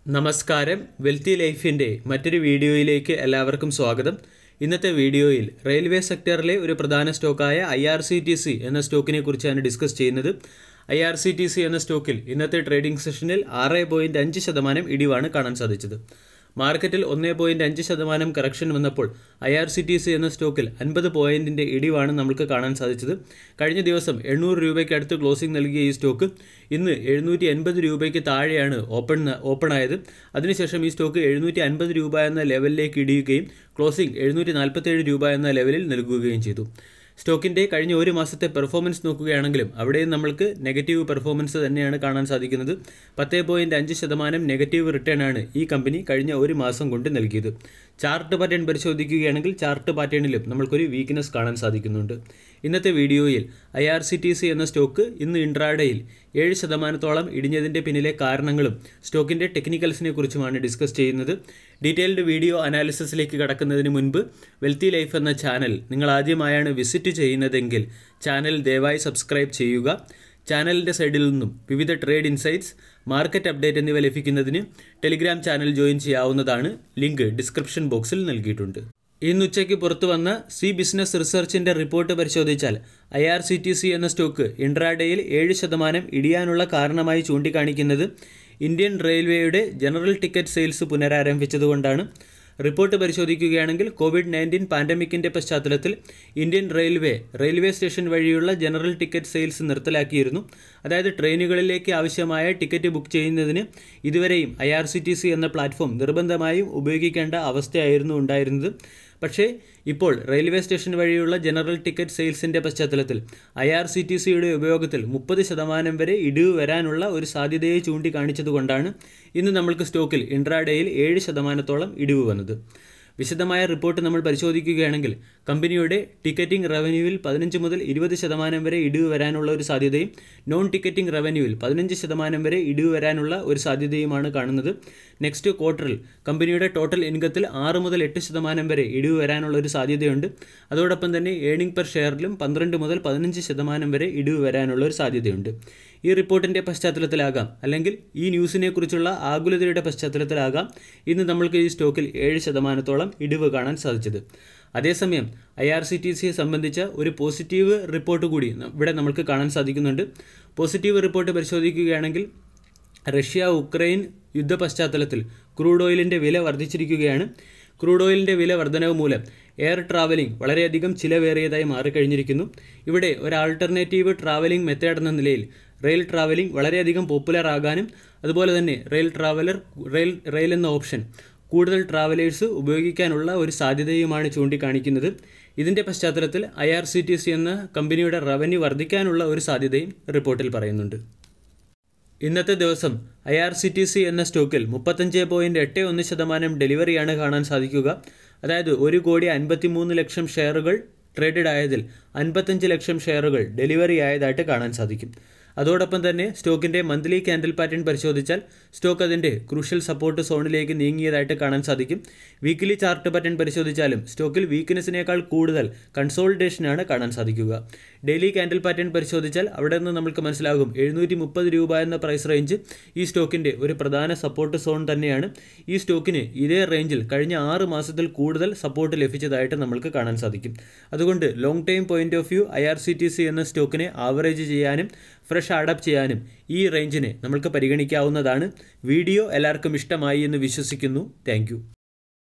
നമസ്കാരം വെൽത്തി ലൈഫിൻ്റെ മറ്റൊരു വീഡിയോയിലേക്ക് എല്ലാവർക്കും സ്വാഗതം ഇന്നത്തെ വീഡിയോയിൽ റെയിൽവേ സെക്ടറിലെ ഒരു പ്രധാന സ്റ്റോക്കായ I R C T C എന്ന സ്റ്റോക്കിനെ കുറിച്ചാണ് ഡിസ്കസ് ചെയ്യുന്നത് I R C T C എന്ന സ്റ്റോക്കിൽ ഇന്നത്തെ ട്രേഡിംഗ് സെഷനിൽ ആറ് പോയിൻറ്റ് അഞ്ച് ശതമാനം ഇടിവാണ് കാണാൻ സാധിച്ചത് മാർക്കറ്റിൽ ഒന്ന് പോയിൻറ്റ് അഞ്ച് ശതമാനം കറക്ഷൻ വന്നപ്പോൾ I R C T C എന്ന സ്റ്റോക്കിൽ അൻപത് പോയിൻറ്റിൻ്റെ ഇടിവാണ് നമുക്ക് കാണാൻ സാധിച്ചത് കഴിഞ്ഞ ദിവസം എണ്ണൂറ് രൂപയ്ക്ക് അടുത്ത് ക്ലോസിംഗ് നൽകിയ ഈ സ്റ്റോക്ക് ഇന്ന് എഴുന്നൂറ്റി എൺപത് രൂപയ്ക്ക് താഴെയാണ് ഓപ്പൺ ഓപ്പൺ ആയത് അതിനുശേഷം ഈ സ്റ്റോക്ക് എഴുന്നൂറ്റി അൻപത് രൂപ എന്ന ലെവലിലേക്ക് ഇടിയുകയും ക്ലോസിംഗ് എഴുന്നൂറ്റി നാൽപ്പത്തേഴ് രൂപ എന്ന ലെവലിൽ നൽകുകയും ചെയ്തു സ്റ്റോക്കിൻ്റെ കഴിഞ്ഞ ഒരു മാസത്തെ പെർഫോമൻസ് നോക്കുകയാണെങ്കിലും അവിടെയും നമ്മൾക്ക് നെഗറ്റീവ് പെർഫോമൻസ് തന്നെയാണ് കാണാൻ സാധിക്കുന്നത് പത്ത് പോയിൻറ്റ് അഞ്ച് ശതമാനം നെഗറ്റീവ് റിട്ടേൺ ആണ് ഈ കമ്പനി കഴിഞ്ഞ ഒരു മാസം കൊണ്ട് നൽകിയത് ചാർട്ട് പാറ്റേൺ പരിശോധിക്കുകയാണെങ്കിൽ ചാർട്ട് പാറ്റേണിലും നമ്മൾക്കൊരു വീക്ക്നെസ് കാണാൻ സാധിക്കുന്നുണ്ട് ഇന്നത്തെ വീഡിയോയിൽ I R C T C എന്ന സ്റ്റോക്ക് ഇന്ന് ഇൻട്രാഡേയിൽ ഏഴ് ശതമാനത്തോളം ഇടിഞ്ഞതിൻ്റെ പിന്നിലെ കാരണങ്ങളും സ്റ്റോക്കിൻ്റെ ടെക്നിക്കൽസിനെ കുറിച്ചുമാണ് ഡിസ്കസ് ചെയ്യുന്നത് ഡീറ്റെയിൽഡ് വീഡിയോ അനാലിസിസിലേക്ക് കടക്കുന്നതിന് മുൻപ് വെൽത്തി ലൈഫ് എന്ന ചാനൽ നിങ്ങൾ ആദ്യമായാണ് വിസിറ്റ് ചെയ്യുന്നതെങ്കിൽ ചാനൽ ദയവായി സബ്സ്ക്രൈബ് ചെയ്യുക ചാനലിൻ്റെ സൈഡിൽ നിന്നും വിവിധ ട്രേഡ് ഇൻസൈറ്റ്സ് മാർക്കറ്റ് അപ്ഡേറ്റ് എന്നിവ ലഭിക്കുന്നതിന് ടെലിഗ്രാം ചാനൽ ജോയിൻ ചെയ്യാവുന്നതാണ് ലിങ്ക് ഡിസ്ക്രിപ്ഷൻ ബോക്സിൽ നൽകിയിട്ടുണ്ട് ഇന്ന് ഉച്ചയ്ക്ക് പുറത്തു വന്ന സി ബിസിനസ് റിസർച്ചിൻ്റെ റിപ്പോർട്ട് പരിശോധിച്ചാൽ I R C T C എന്ന സ്റ്റോക്ക് ഇൻട്രാഡേയിൽ ഏഴ് ശതമാനം ഇടിയാനുള്ള കാരണമായി ചൂണ്ടിക്കാണിക്കുന്നത് ഇന്ത്യൻ റെയിൽവേയുടെ ജനറൽ ടിക്കറ്റ് സെയിൽസ് പുനരാരംഭിച്ചതുകൊണ്ടാണ് റിപ്പോർട്ട് പരിശോധിക്കുകയാണെങ്കിൽ കോവിഡ് നയൻറ്റീൻ പാൻഡമിക്കിൻ്റെ പശ്ചാത്തലത്തിൽ ഇന്ത്യൻ റെയിൽവേ റെയിൽവേ സ്റ്റേഷൻ വഴിയുള്ള ജനറൽ ടിക്കറ്റ് സെയിൽസ് നിർത്തലാക്കിയിരുന്നു അതായത് ട്രെയിനുകളിലേക്ക് ആവശ്യമായ ടിക്കറ്റ് ബുക്ക് ചെയ്യുന്നതിന് ഇതുവരെയും I R C T C എന്ന പ്ലാറ്റ്ഫോം നിർബന്ധമായും ഉപയോഗിക്കേണ്ട അവസ്ഥയായിരുന്നു ഉണ്ടായിരുന്നത് പക്ഷേ ഇപ്പോൾ റെയിൽവേ സ്റ്റേഷൻ വഴിയുള്ള ജനറൽ ടിക്കറ്റ് സെയിൽസിൻ്റെ പശ്ചാത്തലത്തിൽ ഐ ആർ സി ടി സിയുടെ ഉപയോഗത്തിൽ മുപ്പത് ശതമാനം വരെ ഇടിവ് വരാനുള്ള ഒരു സാധ്യതയെ ചൂണ്ടിക്കാണിച്ചതുകൊണ്ടാണ് ഇന്ന് നമ്മൾക്ക് സ്റ്റോക്കിൽ ഇൻട്രാഡേയിൽ ഏഴ് ശതമാനത്തോളം ഇടിവ് വന്നത് വിശദമായ റിപ്പോർട്ട് നമ്മൾ പരിശോധിക്കുകയാണെങ്കിൽ കമ്പനിയുടെ ടിക്കറ്റിംഗ് റവന്യൂവിൽ പതിനഞ്ച് മുതൽ ഇരുപത് ശതമാനം വരെ ഇടിവ് വരാനുള്ള ഒരു സാധ്യതയും നോൺ ടിക്കറ്റിംഗ് റവന്യൂവിൽ പതിനഞ്ച് ശതമാനം വരെ ഇടിവ് വരാനുള്ള ഒരു സാധ്യതയുമാണ് കാണുന്നത് നെക്സ്റ്റ് ക്വാർട്ടറിൽ കമ്പനിയുടെ ടോട്ടൽ ഇൻകത്തിൽ ആറ് മുതൽ എട്ട് ശതമാനം വരെ ഇടിവ് വരാനുള്ള ഒരു സാധ്യതയുണ്ട് അതോടൊപ്പം തന്നെ ഏണിംഗ് പെർ ഷെയറിലും പന്ത്രണ്ട് മുതൽ പതിനഞ്ച് ശതമാനം വരെ ഇടിവ് വരാനുള്ള ഒരു സാധ്യതയുണ്ട് ഈ റിപ്പോർട്ടിൻ്റെ പശ്ചാത്തലത്തിലാകാം അല്ലെങ്കിൽ ഈ ന്യൂസിനെ കുറിച്ചുള്ള ആകുലതയുടെ പശ്ചാത്തലത്തിലാകാം ഇന്ന് നമ്മൾക്ക് ഈ സ്റ്റോക്കിൽ ഏഴ് ശതമാനത്തോളം ഇടിവ് കാണാൻ സാധിച്ചത് അതേസമയം ഐ ആർ സി ടി സിയെ സംബന്ധിച്ച ഒരു പോസിറ്റീവ് റിപ്പോർട്ട് കൂടി ഇവിടെ നമുക്ക് കാണാൻ സാധിക്കുന്നുണ്ട് പോസിറ്റീവ് റിപ്പോർട്ട് പരിശോധിക്കുകയാണെങ്കിൽ റഷ്യ ഉക്രൈൻ യുദ്ധ പശ്ചാത്തലത്തിൽ ക്രൂഡ് ഓയിലിൻ്റെ വില വർദ്ധിച്ചിരിക്കുകയാണ് ക്രൂഡ് ഓയിലിൻ്റെ വില വർധനവ് മൂലം എയർ ട്രാവലിംഗ് വളരെയധികം ചിലവേറിയതായി മാറിക്കഴിഞ്ഞിരിക്കുന്നു ഇവിടെ ഒരു ആൾട്ടർനേറ്റീവ് ട്രാവലിംഗ് മെത്തേഡ് എന്ന നിലയിൽ റെയിൽ ട്രാവലിംഗ് വളരെയധികം പോപ്പുലർ ആകാനും അതുപോലെ തന്നെ റെയിൽ ട്രാവലർ റെയിൽ റെയിൽ എന്ന ഓപ്ഷൻ കൂടുതൽ ട്രാവലേഴ്സ് ഉപയോഗിക്കാനുള്ള ഒരു സാധ്യതയുമാണ് ചൂണ്ടിക്കാണിക്കുന്നത് ഇതിൻ്റെ പശ്ചാത്തലത്തിൽ I R C T C എന്ന കമ്പനിയുടെ റവന്യൂ വർദ്ധിക്കാനുള്ള ഒരു സാധ്യതയും റിപ്പോർട്ടിൽ പറയുന്നുണ്ട് ഇന്നത്തെ ദിവസം I R C T C എന്ന സ്റ്റോക്കിൽ മുപ്പത്തഞ്ച് പോയിൻറ്റ് എട്ട് ഒന്ന് ശതമാനം ഡെലിവറിയാണ് കാണാൻ സാധിക്കുക അതായത് ഒരു കോടി അൻപത്തി മൂന്ന് ലക്ഷം ഷെയറുകൾ ട്രേഡഡ് ആയതിൽ അൻപത്തഞ്ച് ലക്ഷം ഷെയറുകൾ ഡെലിവറി ആയതായിട്ട് കാണാൻ സാധിക്കും അതോടൊപ്പം തന്നെ സ്റ്റോക്കിൻ്റെ മന്ത്ലി ക്യാൻഡിൽ പാറ്റേൺ പരിശോധിച്ചാൽ സ്റ്റോക്ക് അതിൻ്റെ ക്രൂഷ്യൽ സപ്പോർട്ട് സോണിലേക്ക് നീങ്ങിയതായിട്ട് കാണാൻ സാധിക്കും വീക്കിലി ചാർട്ട് പാറ്റേൺ പരിശോധിച്ചാലും സ്റ്റോക്കിൽ വീക്ക്നെസ്സിനേക്കാൾ കൂടുതൽ കൺസോൾട്ടേഷനാണ് കാണാൻ സാധിക്കുക ഡെയിലി ക്യാൻഡിൽ പാറ്റേൺ പരിശോധിച്ചാൽ അവിടെ നിന്ന് നമുക്ക് മനസ്സിലാകും എഴുന്നൂറ്റി മുപ്പത് രൂപ എന്ന പ്രൈസ് റേഞ്ച് ഈ സ്റ്റോക്കിൻ്റെ ഒരു പ്രധാന സപ്പോർട്ട് സോൺ തന്നെയാണ് ഈ സ്റ്റോക്കിന് ഇതേ റേഞ്ചിൽ കഴിഞ്ഞ ആറ് മാസത്തിൽ കൂടുതൽ സപ്പോർട്ട് ലഭിച്ചതായിട്ട് നമുക്ക് കാണാൻ സാധിക്കും അതുകൊണ്ട് long time point of view I R C T C എന്ന സ്റ്റോക്കിനെ ആവറേജ് ചെയ്യാനും ഫ്രഷ് അഡാപ്റ്റ് ചെയ്യാനും ഈ റേഞ്ചിനെ നമുക്ക് പരിഗണിക്കാവുന്നതാണ് വീഡിയോ എല്ലാവർക്കും ഇഷ്ടമായി എന്ന് വിശ്വസിക്കുന്നു താങ്ക്